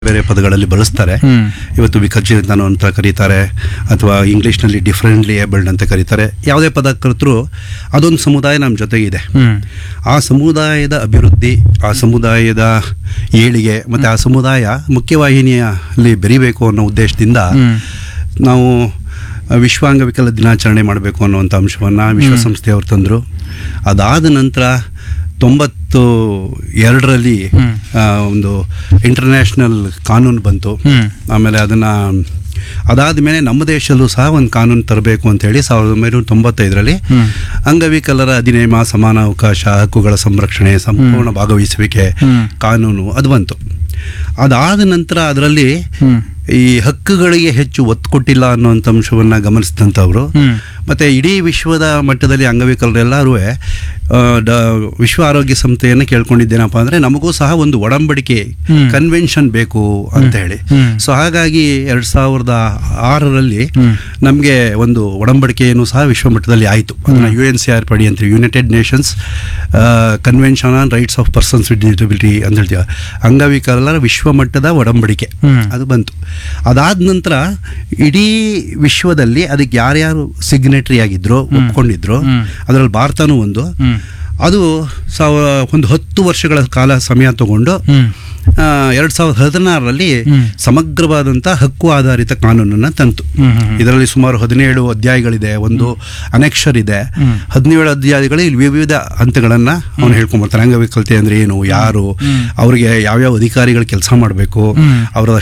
ಬೇರೆ ಪದಗಳಲ್ಲಿ ಬಳಸ್ತಾರೆ ಹ್ಮ್. ಇವತ್ತು ವಿಕಲಚೇತನ ಅಂತ ಕರೀತಾರೆ ಅಥವಾ ಇಂಗ್ಲೀಷ್ನಲ್ಲಿ ಡಿಫ್ರೆಂಟ್ಲಿ ಏಬಲ್ಡ್ ಅಂತ ಕರೀತಾರೆ ಯಾವುದೇ ಪದ ಕರೆತರೂ ಅದೊಂದು ಸಮುದಾಯ ನಮ್ಮ ಜೊತೆಗಿದೆ ಹ್ಮ್ ಆ ಸಮುದಾಯದ ಅಭಿವೃದ್ಧಿ ಆ ಸಮುದಾಯದ ಏಳಿಗೆ ಮತ್ತು ಆ ಸಮುದಾಯ ಮುಖ್ಯವಾಹಿನಿಯಲ್ಲಿ ಬೆರಿಬೇಕು ಅನ್ನೋ ಉದ್ದೇಶದಿಂದ ಹ್ಮ್. ನಾವು ವಿಶ್ವ ಅಂಗವಿಕಲ ದಿನಾಚರಣೆ ಮಾಡಬೇಕು ಅನ್ನುವಂಥ ಅಂಶವನ್ನು ವಿಶ್ವಸಂಸ್ಥೆಯವರು ತಂದರು ಅದಾದ ನಂತರ ತೊಂಬತ್ತು ಎರಡರಲ್ಲಿ ಹ್ಮ್. ಒಂದು ಇಂಟರ್ನ್ಯಾಷನಲ್ ಕಾನೂನು ಬಂತು ಹ್ಮ್. ಆಮೇಲೆ ಅದನ್ನು ಅದಾದ ಮೇಲೆ ನಮ್ಮ ದೇಶದಲ್ಲೂ ಸಹ ಒಂದು ಕಾನೂನು ತರಬೇಕು ಅಂತೇಳಿ ಸಾವಿರದ ಒಂಬೈನೂರ ತೊಂಬತ್ತೈದರಲ್ಲಿ ಹ್ಮ್. ಅಂಗವಿಕಲರ ಅಧಿನಿಯಮ ಸಮಾನ ಅವಕಾಶ ಹಕ್ಕುಗಳ ಸಂರಕ್ಷಣೆ ಸಂಪೂರ್ಣ ಭಾಗವಹಿಸುವಿಕೆ ಹ್ಮ್. ಕಾನೂನು ಅದು ಬಂತು ಅದಾದ ನಂತರ ಅದರಲ್ಲಿ ಹ್ಮ್. ಈ ಹಕ್ಕುಗಳಿಗೆ ಹೆಚ್ಚು ಒತ್ತು ಕೊಟ್ಟಿಲ್ಲ ಅನ್ನುವಂಥ ಅಂಶವನ್ನು ಗಮನಿಸಿದಂಥವ್ರು ಹ್ಮ್. ಮತ್ತು ಇಡೀ ವಿಶ್ವದ ಮಟ್ಟದಲ್ಲಿ ಅಂಗವಿಕಲರೆಲ್ಲರೂ ವಿಶ್ವ ಆರೋಗ್ಯ ಸಂಸ್ಥೆಯನ್ನು ಕೇಳ್ಕೊಂಡಿದ್ದೇನಪ್ಪ ಅಂದರೆ ನಮಗೂ ಸಹ ಒಂದು ಒಡಂಬಡಿಕೆ ಹ್ಮ್. ಕನ್ವೆನ್ಷನ್ ಬೇಕು ಅಂತ ಹೇಳಿ ಹ್ಮ್. ಸೊ ಹಾಗಾಗಿ ಎರಡು ಸಾವಿರದ ಆರರಲ್ಲಿ ಹ್ಮ್. ನಮಗೆ ಒಂದು ಒಡಂಬಡಿಕೆಯನ್ನು ಸಹ ವಿಶ್ವ ಮಟ್ಟದಲ್ಲಿ ಆಯಿತು ಅದನ್ನು U N C R P D ಅಂತೀವಿ United Nations convention on rights of persons with disability ಅಂತ ಹೇಳ್ತೀವಿ ಅಂಗವಿಕಲರ ವಿಶ್ವ ಮಟ್ಟದ ಒಡಂಬಡಿಕೆ ಹ್ಮ್. ಅದು ಬಂತು ಅದಾದ ನಂತರ ಇಡೀ ವಿಶ್ವದಲ್ಲಿ ಅದಕ್ಕೆ ಯಾರ್ಯಾರು ಸಿಗ್ನೇಟರಿ ಆಗಿದ್ರು ಒಪ್ಕೊಂಡಿದ್ರು ಹ್ಮ್. ಅದರಲ್ಲಿ ಭಾರತನೂ ಒಂದು ಹ್ಮ್. ಅದು ಸಾವ ಒಂದು ಹತ್ತು ವರ್ಷಗಳ ಕಾಲ ಸಮಯ ತಗೊಂಡು ಹ್ಮ್. ಎರಡು ಸಾವಿರದ ಹದಿನಾರರಲ್ಲಿ ಹ್ಮ್. ಸಮಗ್ರವಾದಂಥ ಹಕ್ಕು ಆಧಾರಿತ ಕಾನೂನನ್ನು ತಂತು ಹ್ಮ್, ಹ್ಮ್. ಇದರಲ್ಲಿ ಸುಮಾರು ಹದಿನೇಳು ಅಧ್ಯಾಯಗಳಿದೆ ಒಂದು ಅನೆಕ್ಷರ್ ಇದೆ ಹ್ಮ್. ಹದಿನೇಳು ಅಧ್ಯಾಯಗಳಲ್ಲಿ ವಿವಿಧ ಹಂತಗಳನ್ನು ಅವನು ಹೇಳ್ಕೊಂಬರ್ತಾನೆ ಅಂಗವಿಕಲತೆ ಅಂದ್ರೆ ಏನು ಯಾರು ಹ್ಮ್. ಅವರಿಗೆ ಯಾವ್ಯಾವ ಅಧಿಕಾರಿಗಳು ಕೆಲಸ ಮಾಡಬೇಕು ಹ್ಮ್. ಅವರ